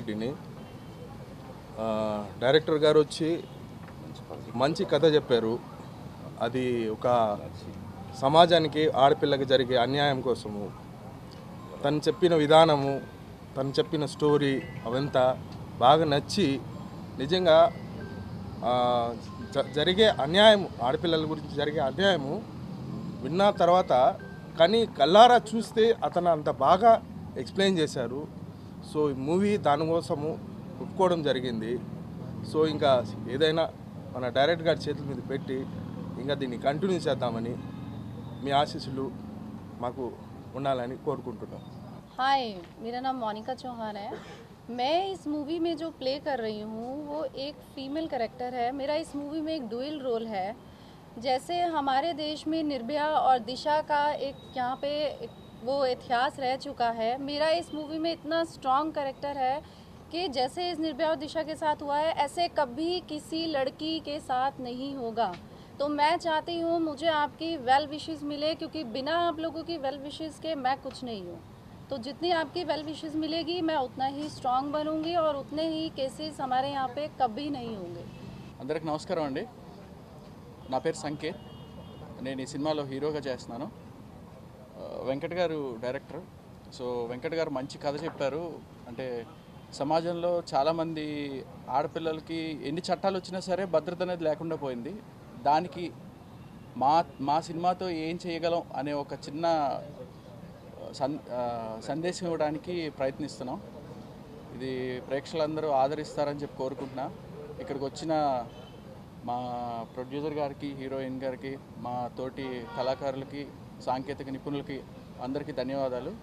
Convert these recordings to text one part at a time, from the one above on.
రెడ్డిని ఆ, డైరెక్టర్ గారు వచ్చి మంచి కథ చెప్పారు అది ఒక సమాజానికి ఆడపిల్లకి జరిగే అన్యాయం కోసము తను చెప్పిన విధానము తను చెప్పిన స్టోరీ అవంతా బాగా నచ్చి నిజంగా ఆ, జ- జరిగే అన్యాయం ఆడపిల్లల గురించి జరిగే అన్యాయము విన్న తర్వాత కానీ కల్లారా చూస్తే అతను అంత బాగా ఎక్స్ప్లెయిన్ చేశారు సో ఈ మూవీ దానికోసము ఒప్పుకోవడం జరిగింది సో ఇంకా ఏదైనా మన డైరెక్టర్ గారి చేతుల మీద పెట్టి ఇంకా దీన్ని కంటిన్యూ చేద్దామని మీ ఆశీస్సులు మాకు ఉండాలని కోరుకుంటున్నాం हाय मेरा नाम मोनिका चौहान है मैं इस मूवी में जो प्ले कर रही हूँ वो एक फीमेल करेक्टर है मेरा इस मूवी में एक डुअल रोल है जैसे हमारे देश में निर्भया और दिशा का एक यहाँ पे एक वो इतिहास रह चुका है मेरा इस मूवी में इतना स्ट्रॉन्ग करेक्टर है कि जैसे इस निर्भया और दिशा के साथ हुआ है ऐसे कभी किसी लड़की के साथ नहीं होगा तो मैं चाहती हूँ मुझे आपकी वेल विशेस मिले क्योंकि बिना आप लोगों की वेल विशेस के मैं कुछ नहीं हूँ तो जितनी आपकी वेल विशेस मिलेगी मैं उतना ही स्ट्रांग बनूंगी और उतने ही केसेस हमारे यहाँ पे कभी नहीं होंगे అందరికి నమస్కారం అండి నా పేరు సంకేత్ నేను ఈ సినిమాలో హీరోగా చేస్తున్నాను ఆ, వెంకట్ గారు డైరెక్టర్ సో వెంకట్ గారు మంచి కథ చెప్పారు అంటే సమాజంలో చాలామంది ఆడపిల్లలకి ఎన్ని చట్టాలు వచ్చినా సరే భద్రత అనేది లేకుండా పోయింది దానికి మా మా సినిమాతో ఏం చేయగలం అనే ఒక చిన్న సన్ ఆ, సందేశం ఇవ్వడానికి ప్రయత్నిస్తున్నాం ఇది ప్రేక్షకులందరూ ఆదరిస్తారని చెప్పి కోరుకుంటున్నా ఇక్కడికి వచ్చిన మా ప్రొడ్యూసర్ గారికి హీరోయిన్ గారికి మా తోటి కళాకారులకి సాంకేతిక నిపుణులకి అందరికీ ధన్యవాదాలు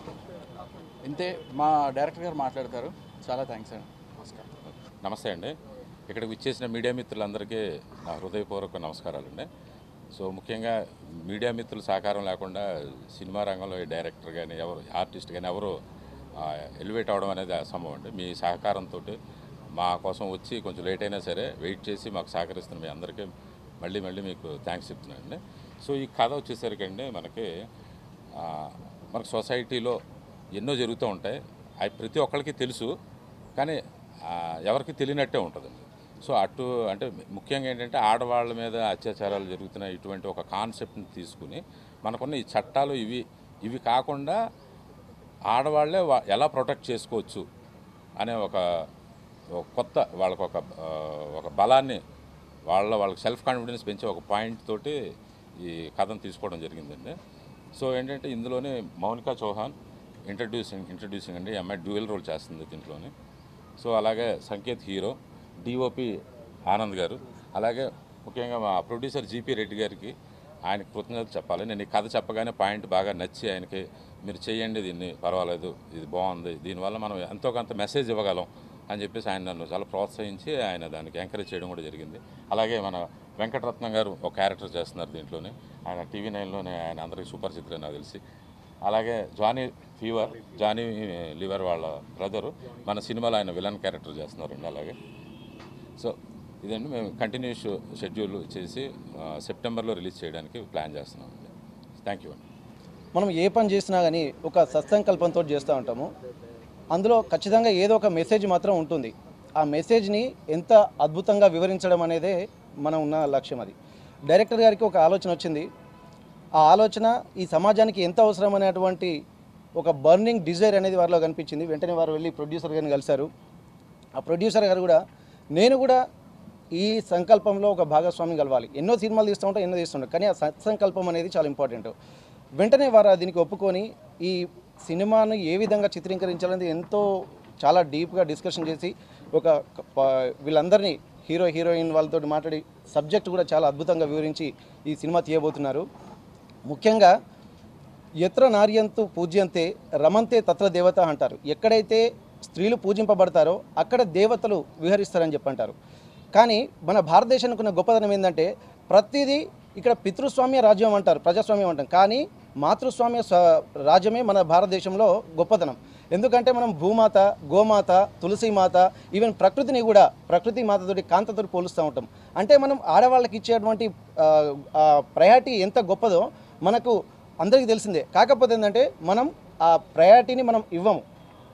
ఇంతే మా డైరెక్టర్ గారు మాట్లాడతారు చాలా థ్యాంక్స్ అండి నమస్కారం నమస్తే అండి ఇక్కడికి విచ్చేసిన మీడియా మిత్రులందరికీ నా హృదయపూర్వక నమస్కారాలండి సో ముఖ్యంగా మీడియా మిత్రుల సహకారం లేకుండా సినిమా రంగంలో ఈ డైరెక్టర్ కానీ ఎవరు ఆర్టిస్ట్ కానీ ఎవరు ఎలివేట్ అవడం అనేది అసంభవం అండి మీ సహకారంతో మా కోసం వచ్చి కొంచెం లేట్ అయినా సరే వెయిట్ చేసి మాకు సహకరిస్తున్న మీ అందరికీ మళ్ళీ మళ్ళీ మీకు థ్యాంక్స్ చెప్తున్నానండి సో ఈ కథ వచ్చేసరికి అండి మనకి ఆ, మనకు సొసైటీలో ఎన్నో జరుగుతూ ఉంటాయి అవి ప్రతి ఒక్కరికి తెలుసు కానీ ఆ, ఎవరికి తెలియనట్టే ఉంటుందండి సో అటు అంటే ముఖ్యంగా ఏంటంటే ఆడవాళ్ళ మీద అత్యాచారాలు జరుగుతున్న ఇటువంటి ఒక కాన్సెప్ట్ని తీసుకుని మనకున్న ఈ చట్టాలు ఇవి ఇవి కాకుండా ఆడవాళ్ళే వా- ఎలా ప్రొటెక్ట్ చేసుకోవచ్చు అనే ఒక ఒక కొత్త వాళ్ళకు ఒక ఆ, ఒక బలాన్ని వాళ్ళ వాళ్ళకి సెల్ఫ్ కాన్ఫిడెన్స్ పెంచే ఒక పాయింట్ తోటి ఈ కథను తీసుకోవడం జరిగిందండి సో ఏంటంటే ఇందులోనే మౌనికా చౌహాన్ ఇంట్రడ్యూసింగ్ ఇంట్రడ్యూసింగ్ అండి ఈ అమ్మాయి డ్యూయల్ రోల్ చేస్తుంది దీంట్లోని సో అలాగే సంకేత్ హీరో డిఓపి ఆనంద్ గారు అలాగే ముఖ్యంగా మా ప్రొడ్యూసర్ జీపీ రెడ్డి గారికి ఆయనకి కృతజ్ఞతలు చెప్పాలి నేను ఈ కథ చెప్పగానే పాయింట్ బాగా నచ్చి ఆయనకి మీరు చేయండి దీన్ని పర్వాలేదు ఇది బాగుంది దీనివల్ల మనం ఎంతో కొంత మెసేజ్ ఇవ్వగలం అని చెప్పేసి ఆయన నన్ను చాలా ప్రోత్సహించి ఆయన దానికి ఎంకరేజ్ చేయడం కూడా జరిగింది అలాగే మన వెంకటరత్నం గారు ఒక క్యారెక్టర్ చేస్తున్నారు దీంట్లోనే ఆయన టీవీ నైన్లోనే ఆయన అందరికీ సూపర్ చిత్రం నాకు తెలిసి అలాగే జానీ ఫీవర్ జానీ లివర్ వాళ్ళ బ్రదరు మన సినిమాలో ఆయన విలన్ క్యారెక్టర్ చేస్తున్నారండి అలాగే సో ఇదండి మేము కంటిన్యూస్ షెడ్యూల్ చేసి ఆ, సెప్టెంబర్లో రిలీజ్ చేయడానికి ప్లాన్ చేస్తున్నామండి థ్యాంక్ యూ అండి మనం ఏ పని చేసినా కానీ ఒక సత్సంకల్పంతో చేస్తూ ఉంటాము అందులో ఖచ్చితంగా ఏదో ఒక మెసేజ్ మాత్రం ఉంటుంది ఆ మెసేజ్ని ఎంత అద్భుతంగా వివరించడం అనేదే మనం ఉన్న లక్ష్యం అది డైరెక్టర్ గారికి ఒక ఆలోచన వచ్చింది ఆ ఆలోచన ఈ సమాజానికి ఎంత అవసరం అనేటువంటి ఒక బర్నింగ్ డిజైర్ అనేది వారిలో కనిపించింది వెంటనే వారు వెళ్ళి ప్రొడ్యూసర్ గారిని కలిశారు ఆ ప్రొడ్యూసర్ గారు కూడా నేను కూడా ఈ సంకల్పంలో ఒక భాగస్వామి కలవాలి ఎన్నో సినిమాలు తీస్తూ ఉంటాం ఎన్నో తీస్తుంటాం కానీ ఆ సత్సంకల్పం అనేది చాలా ఇంపార్టెంట్ వెంటనే వారు దీనికి ఒప్పుకొని ఈ సినిమాను ఏ విధంగా చిత్రీకరించాలనేది ఎంతో చాలా డీప్గా డిస్కషన్ చేసి ఒక ప- వీళ్ళందరినీ హీరో హీరోయిన్ వాళ్ళతో మాట్లాడి సబ్జెక్ట్ కూడా చాలా అద్భుతంగా వివరించి ఈ సినిమా తీయబోతున్నారు ముఖ్యంగా ఎత్ర నార్యంతు పూజ్యంతే రమంతే తత్ర దేవత అంటారు ఎక్కడైతే స్త్రీలు పూజింపబడతారో అక్కడ దేవతలు విహరిస్తారని చెప్పంటారు కానీ మన భారతదేశానికి ఉన్న గొప్పదనం ఏంటంటే ప్రతిదీ ఇక్కడ పితృస్వామ్య రాజ్యం అంటారు ప్రజాస్వామ్యం అంటాం కానీ మాతృస్వామ్య స్వ- రాజ్యమే మన భారతదేశంలో గొప్పతనం ఎందుకంటే మనం భూమాత గోమాత తులసిమాత ఈవెన్ ప్రకృతిని కూడా ప్రకృతి మాతతోటి కాంతతోటి పోలుస్తూ ఉంటాం అంటే మనం ఆడవాళ్ళకి ఇచ్చేటువంటి ప్రయారిటీ ఎంత గొప్పదో మనకు అందరికీ తెలిసిందే కాకపోతే ఏంటంటే మనం ఆ ప్రయారిటీని మనం ఇవ్వము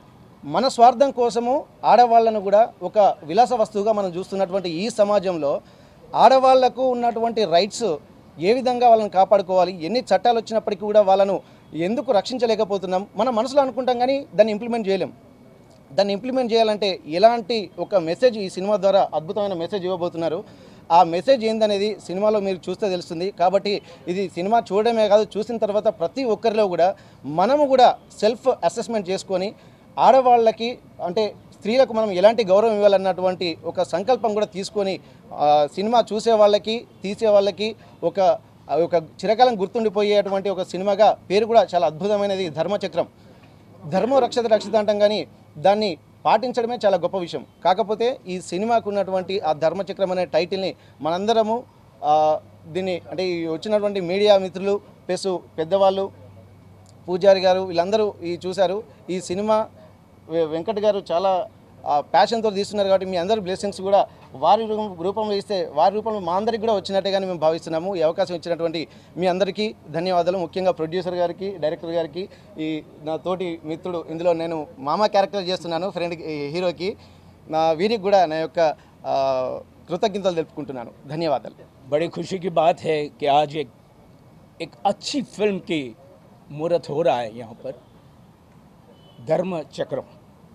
మన స్వార్థం కోసము ఆడవాళ్ళను కూడా ఒక విలాస వస్తువుగా మనం చూస్తున్నటువంటి ఈ సమాజంలో ఆడవాళ్లకు ఉన్నటువంటి రైట్స్ ఏ విధంగా వాళ్ళని కాపాడుకోవాలి ఎన్ని చట్టాలు వచ్చినప్పటికీ కూడా వాళ్ళను ఎందుకు రక్షించలేకపోతున్నాం మన మనసులో అనుకుంటాం కానీ దాన్ని ఇంప్లిమెంట్ చేయలేం దాన్ని ఇంప్లిమెంట్ చేయాలంటే ఎలాంటి ఒక మెసేజ్ ఈ సినిమా ద్వారా అద్భుతమైన మెసేజ్ ఇవ్వబోతున్నారు ఆ మెసేజ్ ఏందనేది సినిమాలో మీరు చూస్తే తెలుస్తుంది కాబట్టి ఇది సినిమా చూడడమే కాదు చూసిన తర్వాత ప్రతి ఒక్కరిలో కూడా మనము కూడా సెల్ఫ్ అసెస్మెంట్ చేసుకొని ఆడవాళ్ళకి అంటే స్త్రీలకు మనం ఎలాంటి గౌరవం ఇవ్వాలన్నటువంటి ఒక సంకల్పం కూడా తీసుకొని ఆ, సినిమా చూసే వాళ్ళకి తీసే వాళ్ళకి ఒక ఒక చిరకాలం గుర్తుండిపోయేటువంటి ఒక సినిమాగా పేరు కూడా చాలా అద్భుతమైనది ధర్మచక్రం ధర్మం రక్షత రక్షిత అంటాం కానీ దాన్ని పాటించడమే చాలా గొప్ప విషయం కాకపోతే ఈ సినిమాకు ఉన్నటువంటి ఆ ధర్మచక్రం అనే టైటిల్ని మనందరము ఆ, దీన్ని అంటే ఈ వచ్చినటువంటి మీడియా మిత్రులు ప్లస్ పెద్దవాళ్ళు పూజారి గారు వీళ్ళందరూ ఈ చూశారు ఈ సినిమా వె- వెంకట్ గారు చాలా ప్యాషన్తో తీస్తున్నారు కాబట్టి మీ అందరి బ్లెస్సింగ్స్ కూడా వారి రూ- రూపంలో ఇస్తే వారి రూపంలో మా అందరికి కూడా వచ్చినట్టుగానే మేము భావిస్తున్నాము ఈ అవకాశం ఇచ్చినటువంటి మీ అందరికీ ధన్యవాదాలు ముఖ్యంగా ప్రొడ్యూసర్ గారికి డైరెక్టర్ గారికి ఈ నా తోటి మిత్రుడు ఇందులో నేను మామ క్యారెక్టర్ చేస్తున్నాను ఫ్రెండ్ హీరోకి నా వీరికి కూడా నా యొక్క ఆ, కృతజ్ఞతలు తెలుపుకుంటున్నాను ధన్యవాదాలు बड़ी खुशी की बात है कि आज एक एक अच्छी फिल्म की मुहूर्त हो रहा है यहाँ पर धर्म चक्रम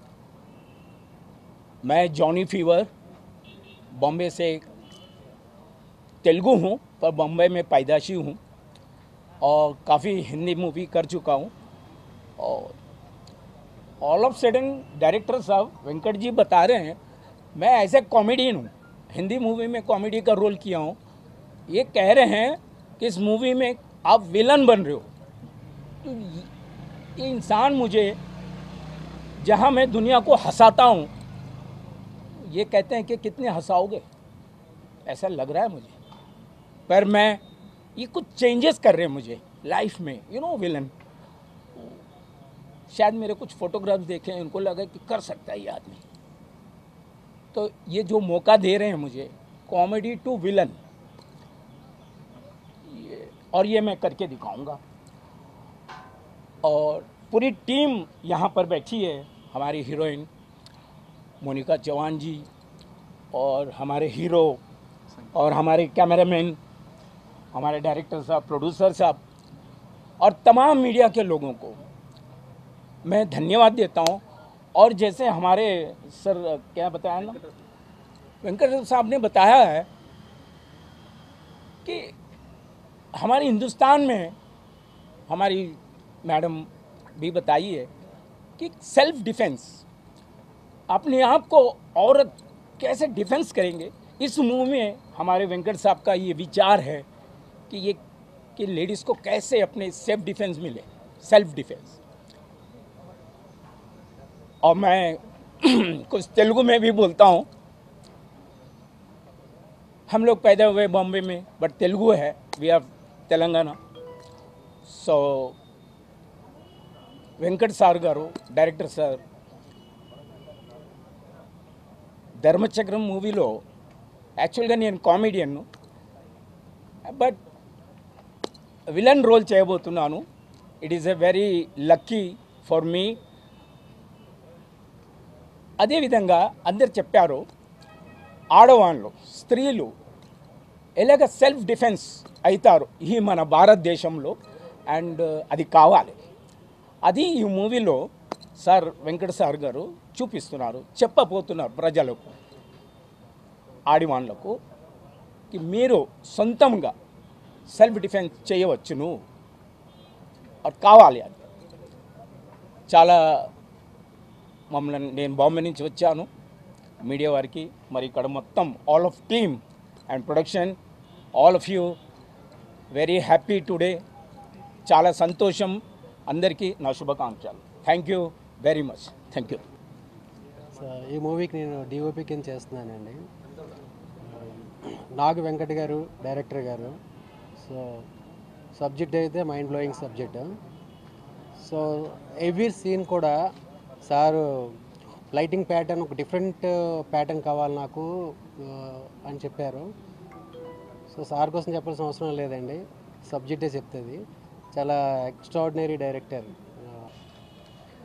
मैं जॉनी फीवर बॉम्बे से तेलुगु हूँ पर बॉम्बे में पैदाशी हूँ और काफ़ी हिंदी मूवी कर चुका हूँ और ऑल ऑफ सडन डायरेक्टर साहब वेंकट जी बता रहे हैं मैं ऐसे कॉमेडियन हूँ हिंदी मूवी में कॉमेडी का रोल किया हूँ ये कह रहे हैं कि इस मूवी में आप विलन बन रहे हो तो ये- ये इंसान मुझे जहाँ मैं दुनिया को हंसाता हूँ ये कहते हैं कि कितने हंसाओगे ऐसा लग रहा है मुझे पर मैं ये कुछ चेंजेस कर रहे हैं मुझे लाइफ में यू नो विलन शायद मेरे कुछ फोटोग्राफ्स देखे हैं उनको लगा कि कर सकता है ये आदमी तो ये जो मौका दे रहे हैं मुझे कॉमेडी टू विलन ये और ये मैं करके दिखाऊंगा और पूरी टीम यहाँ पर बैठी है हमारी हीरोइन मोनिका चौहान जी और हमारे हीरो और हमारे कैमरामैन हमारे डायरेक्टर साहब प्रोड्यूसर साहब और तमाम मीडिया के लोगों को मैं धन्यवाद देता हूँ और जैसे हमारे सर क्या बताया ना वेंकट साहब ने बताया है कि हमारे हिंदुस्तान में हमारी मैडम भी बताई है कि सेल्फ डिफेंस अपने आप को औरत कैसे डिफेंस करेंगे इस मूवी में हमारे वेंकट साहब का ये विचार है कि ये कि लेडीज़ को कैसे अपने सेल्फ डिफेंस मिले सेल्फ डिफेंस और मैं कुछ तेलुगु में भी बोलता हूँ हम लोग पैदा हुए बॉम्बे में बट तेलुगु है we are Telangana so Venkat sir garu director sir Dharmachakram మూవీలో యాక్చువల్గా నేను కామెడియన్ను బట్ విలన్ రోల్ చేయబోతున్నాను it is a very lucky for me అదేవిధంగా అందరు చెప్పారు ఆడవాళ్ళు స్త్రీలు ఎలాగ సెల్ఫ్ డిఫెన్స్ అవుతారు ఈ మన భారతదేశంలో అండ్ అది కావాలి అది ఈ మూవీలో సార్ వెంకట సార్ గారు చూపిస్తున్నారు చెప్పబోతున్నారు ప్రజలకు ఆడివాళ్ళకు కి మీరు సొంతంగా సెల్ఫ్ డిఫెన్స్ చేయవచ్చును అది కావాలి అది చాలా మమ్మల్ని నేను బాంబే నుంచి వచ్చాను మీడియా వారికి మరి ఇక్కడ మొత్తం all of team and production all of you very happy today చాలా సంతోషం అందరికీ నా శుభాకాంక్షలు thank you very much thank you so ఈ మూవీకి నేను డిఓపి కింద చేస్తున్నానండి నాగు Venkat garu director garu so subject అయితే mind blowing subject so every scene కూడా సారు లైటింగ్ ప్యాటర్న్ ఒక డిఫరెంట్ ప్యాటర్న్ కావాలి నాకు ఆ, అని చెప్పారు సో సార్ కోసం చెప్పాల్సిన అవసరం లేదండి సబ్జెక్టే చెప్తుంది చాలా extraordinary director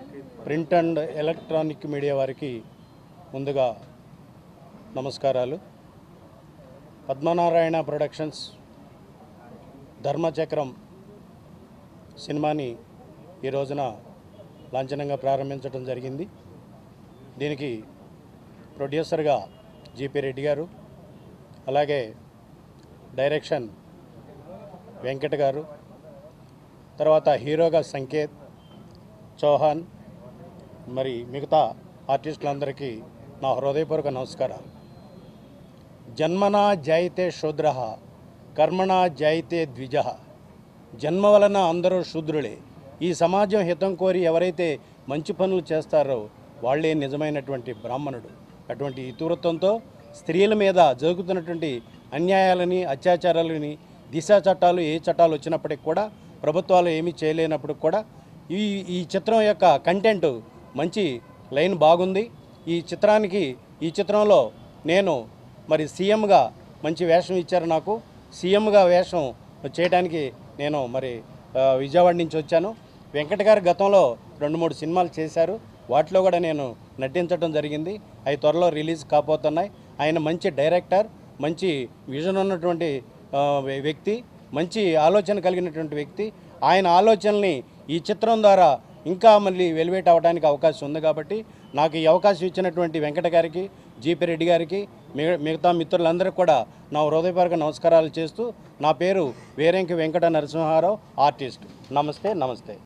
print and electronic media వారికి ముందుగా నమస్కారాలు పద్మనారాయణ ప్రొడక్షన్స్ ధర్మచక్రం సినిమాని ఈ రోజున లాంఛనంగా ప్రారంభించడం జరిగింది దీనికి ప్రొడ్యూసర్గా జీపీ రెడ్డి గారు అలాగే డైరెక్షన్ వెంకట్ గారు తర్వాత హీరోగా సంకేత్ చౌహాన్ మరి మిగతా ఆర్టిస్టులందరికీ నా హృదయపూర్వక నమస్కారాలు జన్మనా జాయితే శూద్ర కర్మణా జాయితే ద్విజ జన్మ వలన అందరూ శూద్రులే ఈ సమాజం హితం కోరి ఎవరైతే మంచి పనులు చేస్తారో వాళ్ళే నిజమైనటువంటి బ్రాహ్మణుడు అటువంటి ఇతివృత్తంతో స్త్రీల మీద జరుగుతున్నటువంటి అన్యాయాలని అత్యాచారాలని దిశా చట్టాలు ఏ చట్టాలు వచ్చినప్పటికి కూడా ప్రభుత్వాలు ఏమీ చేయలేనప్పుడు కూడా ఈ ఈ చిత్రం యొక్క కంటెంట్ మంచి లైన్ బాగుంది ఈ చిత్రానికి ఈ చిత్రంలో నేను మరి సీఎంగా మంచి వేషం ఇచ్చారు నాకు సీఎంగా వేషం చేయడానికి నేను మరి ఆ, విజయవాడ నుంచి వచ్చాను వెంకట గారు గతంలో రెండు మూడు సినిమాలు చేశారు వాటిలో కూడా నేను నటించడం జరిగింది అవి త్వరలో రిలీజ్ కాబోతున్నాయి ఆయన మంచి డైరెక్టర్ మంచి విజన్ ఉన్నటువంటి ఆ, వ్యక్తి మంచి ఆలోచన కలిగినటువంటి వ్యక్తి ఆయన ఆలోచనల్ని ఈ చిత్రం ద్వారా ఇంకా మళ్ళీ వెలివేట్ అవ్వడానికి అవకాశం ఉంది కాబట్టి నాకు ఈ అవకాశం ఇచ్చినటువంటి వెంకట గారికి జీపీ రెడ్డి గారికి మిగ- మిగతా మిత్రులందరికీ కూడా నా హృదయపూర్వక నమస్కారాలు చేస్తూ నా పేరు వేరేంకి వెంకట నరసింహారావు ఆర్టిస్ట్ నమస్తే నమస్తే